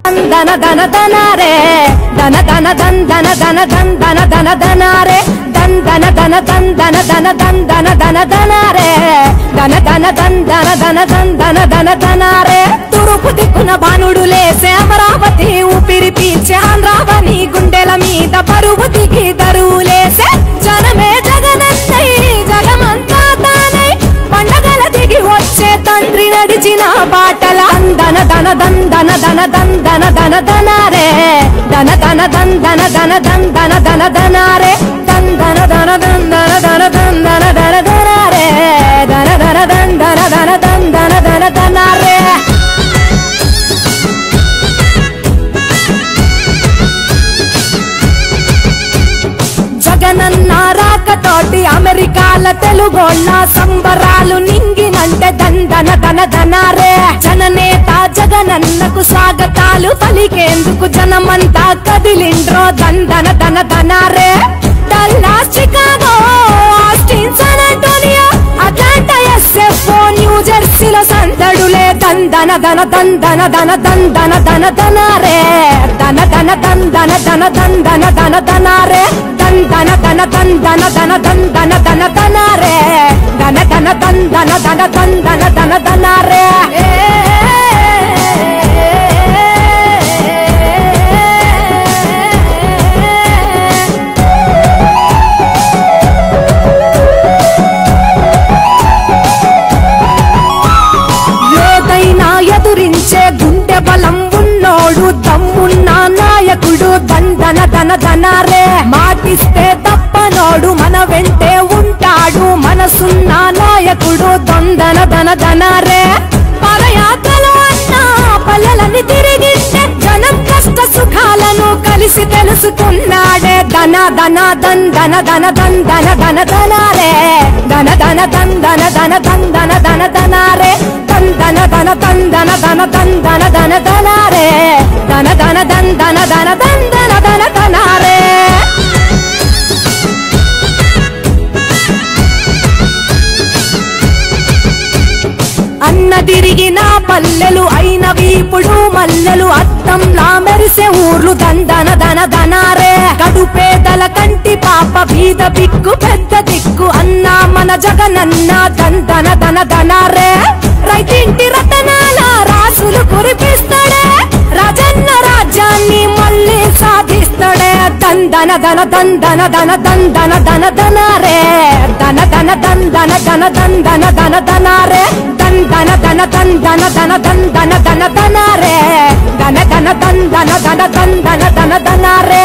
ధన ధన ధనారే ధన ధన ధన్ ధన ధన ధన్ ధన ధన ధనారే ధన్ ధన ధన ధన్ ధన ధన ధన్ ధన ధన ధనారే ధన ధన ధన్ ధన ధన ధన్ ధన ధన ధనారే తూర్పు దిక్కున బాణుడు లేసే అమరావతి ఊపిరి పీల్చే ఆంధ్రావని గుండెల మీద బరువు దిగి దరువు లేసే జనమే జగనన్నై జగమంతా తానై పండగల దిగి వచ్చే తండ్రి నడిచిన బాటల ధన ధన ధన్ ధన ధన ధన్ ధన ధన ధనారే ధన ధన ధన్ ధన ధన ధన్ ధన ధన ధనారే ధన్ ధన ధన ధన్ ధన ధన ధన్ ధన ధన ధనారే ధన ధన ధన్ ధన ధన ధన్ ధన ధన ధనారే జగనన్న రాకతోటి అమెరికాల తెలుగోళ్ళ సంబరాలు నింగినంటే దందన ధన ధనారే జననేత జగనన్నకు స్వాగతాలు పలికేందుకు జనమంతా కదిలిండ్రో దందన ధన ధనారే Dallas Chicago Austin San Antonio Atlanta SF New జెర్సీలో సందడులే దందన ధన దందన ధన దందన ధన ధనారే ధన ధన దందన ధన దందన ధన ధనారే దందన ధన దందన ధన దందన ధన ధనారే ధన ధన దందన ధన దందన ధన ధనారే ఏదైనా ఎదురించే గుండె బలం ఉన్నోడు దమ్మున్న నాయకుడు దందన ధన ధనారే మాటిస్తే తప్పనోడు మన వెంటే ఉంటాడు మనసున్న నాయకుడు దొందన ధన ధనారే పదయాత్రలో అన్న పల్లెలని తిరిగింటే జనం కష్ట సుఖాలను కలిసి తెలుసుకున్నాడే ధన ధన దన్ ధన ధన దన్ ధన ధన ధనారే ధన ధన దన్ ధన ధన దన్ ధన ధన ధనారే దన్ ధన ధన దన్ ధన ధన దన్ ధన ధన ధనారే ధన ధన దన్ ధన ధన దన్ ధన ధన ధనారే అన్న తిరిగిన పల్లెలు అయినవి ఇప్పుడు మల్లెలు అద్దంలా మెరిసే ఊర్లు దందన ధన ధనారే కడుపేదల కంటి పాప బీద బిక్కు పెద్ద దిక్కు అన్న మన జగనన్న దందన ధన ధనారే రైతింటి రతనాల రాసులు కురిపిస్తాడే రాజన్న రాజ్యాన్ని మళ్ళీ సాధిస్తాడే దందన ధన దందన ధన దందన ధన ధనారే ధన ధన దందన ధన దందన ధన ధనారే దందన ధన దందన ధన దందన ధన ధనారే ధన ధన దందన ధన దందన ధన ధనారే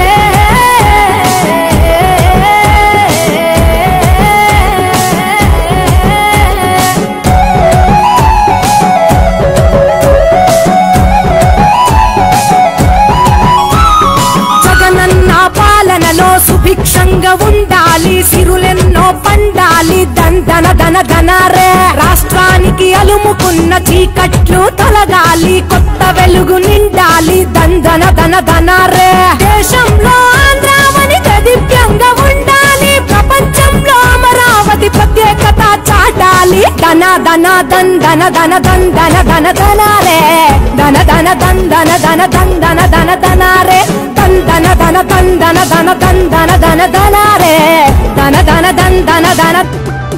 జగనన్న పాలనలో సుభిక్షంగా ఉండాలి సిరులెన్నో పండాలి దందన ధన ధనారే రాష్ట్రానికి అలుముకున్న చీకట్లు తొలగాలి కొత్త వెలుగు నిండాలి దందన ధన ధనారే దేశంలో ఆంధ్రావని దివ్యంగా ఉండాలి ప్రపంచంలో అమరావతి ప్రత్యేకత చాటాలి ధన ధన దన్ ధన ధన దన్ ధన ధన ధనారే ధన ధన దన్ ధన ధన దన్ ధన ధన ధనారే దన్ ధన ధన దన్ ధన ధన దన్ ధన ధన ధనారే ధన ధన దన్ ధన ధన